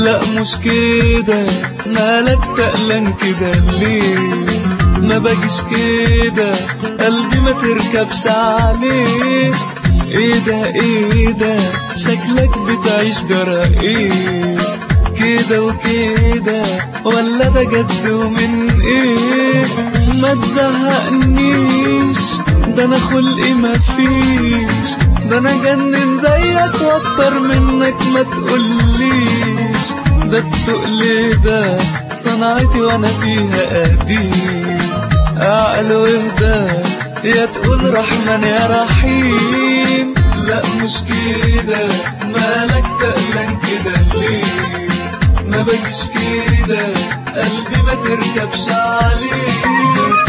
لا مش كده مالك تقلن كده ليه ما باجيش كده قلبي ما تركبش عليه ايه ده ايه ده شكلك بتعيش جرى ايه كده وكده ولا ده جد ومن ايه ما تزهقنيش ده انا خلقي ما فيش ده انا جنن زيك واكتر منك ما تقوليش ده التقل ده صنعتي وانا فيها قديم اعقل واهدى يا تقول رحمن يا رحيم لا مش كده مالك تقلن كده ليه ما بجيش كده قلبي ما تركبش عليه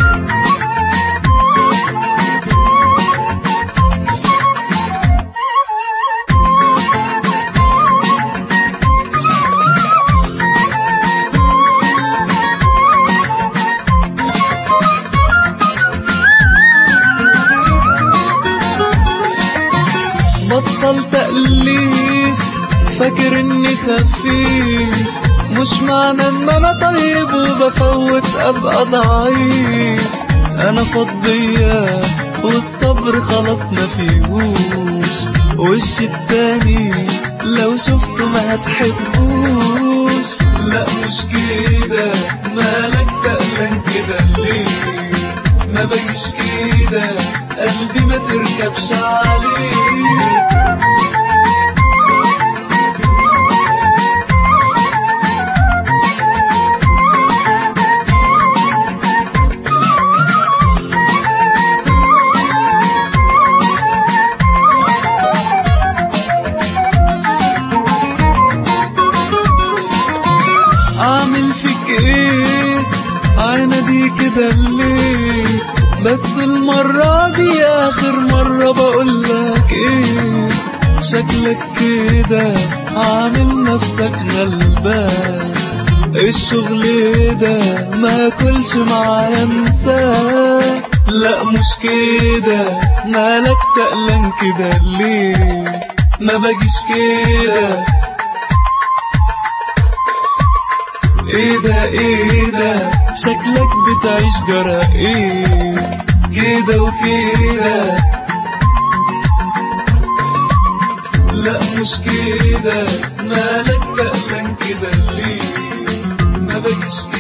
بطل تأليف فاكر اني خفيف مش معنى ان انا طيب وبفوت ابقى ضعيف انا فضية والصبر خلاص ما فيهوش وش التاني لو شفته ما هتحبوش لا مش كده مالك تقلن كده ليه ما بجيش كده قلبي ما تركبش عليه اعمل فيك ايه عندي كده ليه بس المرة دي اخر مرة بقولك ايه شكلك كده عامل نفسك غلبان الشغل ده ما كلش معايا انساه لا مش كده مالك تقلن كده ليه ما باجيش كده ايه ده ايه ده شكلك بتعيش جرى ايه كده وكده لا مش كده مالك تقلن كده ليه ما باجيش كده